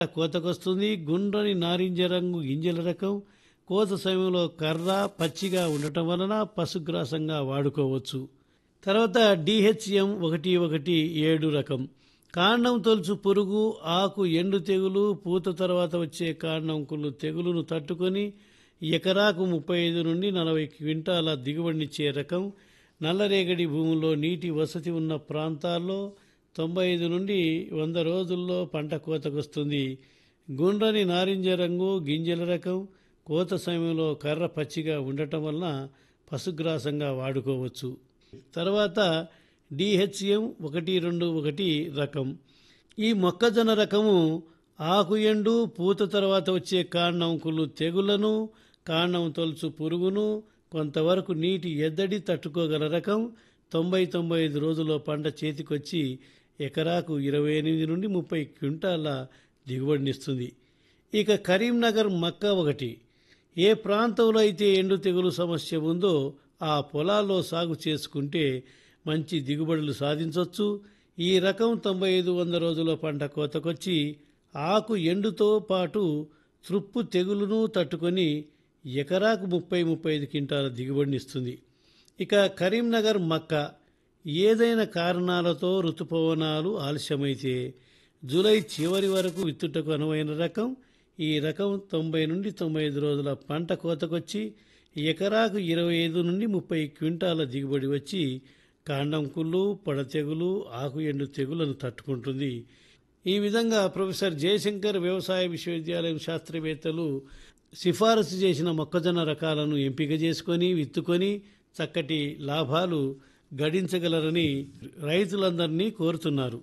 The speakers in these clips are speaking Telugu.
కోతకొస్తుంది గుండ్రని నారింజ రంగు గింజల రకం కోత సమయంలో కర్ర పచ్చిగా ఉండటం వలన పశుగ్రాసంగా వాడుకోవచ్చు తర్వాత డిహెచ్ఎం ఒకటి ఒకటి ఏడు రకం కాండం తొలుచు పురుగు ఆకు ఎండు తెగులు పూత తర్వాత వచ్చే కాండం కుళ్ళు తెగులును తట్టుకొని ఎకరాకు ముప్పై ఐదు నుండి నలభై క్వింటాల దిగుబడినిచ్చే రకం నల్లరేగడి భూముల్లో నీటి వసతి ఉన్న ప్రాంతాల్లో తొంభై ఐదు నుండి వంద రోజుల్లో పంట కోతకొస్తుంది గుండ్రని నారింజ రంగు గింజల రకం కోత సమయంలో కర్ర పచ్చిగా ఉండటం వలన పశుగ్రాసంగా వాడుకోవచ్చు తర్వాత డిహెచ్ఎం ఒకటి రెండు ఒకటి రకం ఈ మొక్కజొన్న రకము ఆకు ఎండు పూత తర్వాత వచ్చే కాండంకులు తెగులను కాండం తొలుచు పురుగును కొంతవరకు నీటి ఎద్దడి తట్టుకోగల రకం తొంభై తొంభై ఐదు రోజుల్లో పంట చేతికొచ్చి ఎకరాకు ఇరవై ఎనిమిది నుండి ముప్పై క్వింటాల దిగుబడినిస్తుంది ఇక కరీంనగర్ మక్క ఒకటి ఏ ప్రాంతంలో అయితే ఎండు తెగులు సమస్య ఉందో ఆ పొలాల్లో సాగు చేసుకుంటే మంచి దిగుబడులు సాధించవచ్చు ఈ రకం తొంభై ఐదు వంద రోజుల పంట కోతకొచ్చి ఆకు ఎండుతో పాటు తృప్పు తెగులును తట్టుకొని ఎకరాకు ముప్పై ముప్పై ఐదు క్వింటాల దిగుబడినిస్తుంది ఇక కరీంనగర్ మక్క ఏదైనా కారణాలతో ఋతుపవనాలు ఆలస్యమైతే జూలై చివరి వరకు విత్తుటకు అనువైన రకం ఈ రకం తొంభై నుండి తొంభై ఐదు రోజుల పంట కోతకొచ్చి ఎకరాకు ఇరవై ఐదు నుండి ముప్పై క్వింటాల దిగుబడి వచ్చి కాండం కుళ్ళు పొడతెగులు ఆకు ఎండు తెగులను తట్టుకుంటుంది ఈ విధంగా ప్రొఫెసర్ జయశంకర్ వ్యవసాయ విశ్వవిద్యాలయం శాస్త్రవేత్తలు సిఫారసు చేసిన మొక్కజొన్న రకాలను ఎంపిక చేసుకొని విత్తుకొని చక్కటి లాభాలు గడించగలరని రైతులందరినీ కోరుతున్నారు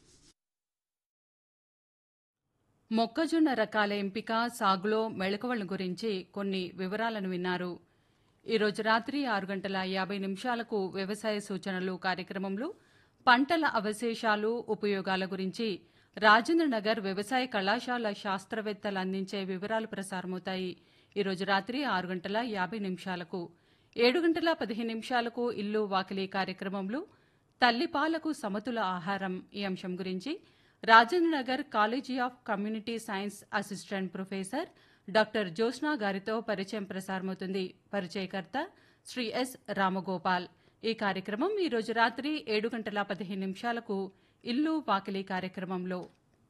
మొక్కజొన్న రకాల ఎంపిక సాగులో మెళకువల గురించి కొన్ని వివరాలను విన్నారు ఈరోజు రాత్రి ఆరు గంటల యాభై నిమిషాలకు వ్యవసాయ సూచనలు కార్యక్రమంలో పంటల అవశేషాలు ఉపయోగాల గురించి రాజేంద్రనగర్ వ్యవసాయ కళాశాల శాస్త్రవేత్తలు అందించే వివరాలు ప్రసారమవుతాయి ఈరోజు రాత్రి ఆరు గంటల యాభై నిమిషాలకు ఏడు గంటల పదిహేను నిమిషాలకు ఇల్లు వాకిలి కార్యక్రమంలో తల్లిపాలకు సమతుల ఆహారం ఈ అంశం గురించి Rajendranagar college of community science assistant professor doctor Jyotsna గారితో పరిచయం ప్రసారమవుతుంది పరిచయకర్త శ్రీ ఎస్ రామగోపాల్ ఈ కార్యక్రమం ఈరోజు రాత్రి ఏడు గంటల పదిహేను నిమిషాలకు ఇల్లు వాకిలి కార్యక్రమంలో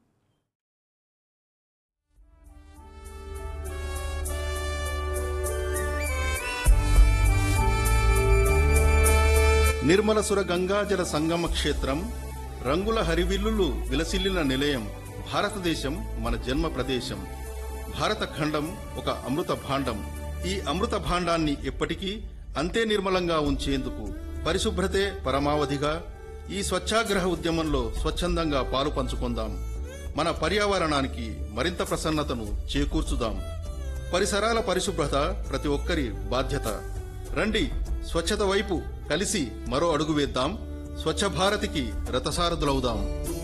నిర్మలసుర గంగాజల సంగమ క్షేత్రం రంగుల హరివిల్లులు విలసిల్లిన నిలయం భారతదేశం మన జన్మ ప్రదేశం భారత ఖండం ఒక అమృత భాండం ఈ అమృత భాండాన్ని ఎప్పటికీ అంతే నిర్మలంగా ఉంచేందుకు పరిశుభ్రతే పరమావధిగా ఈ స్వచ్ఛాగ్రహ ఉద్యమంలో స్వచ్ఛందంగా పాలు పంచుకుందాం మన పర్యావరణానికి మరింత ప్రసన్నతను చేకూర్చుదాం పరిసరాల పరిశుభ్రత ప్రతి ఒక్కరి బాధ్యత రండి స్వచ్ఛత వైపు కలిసి మరో అడుగు వేద్దాం స్వచ్ఛ భారతికి రథసారథులవుదాం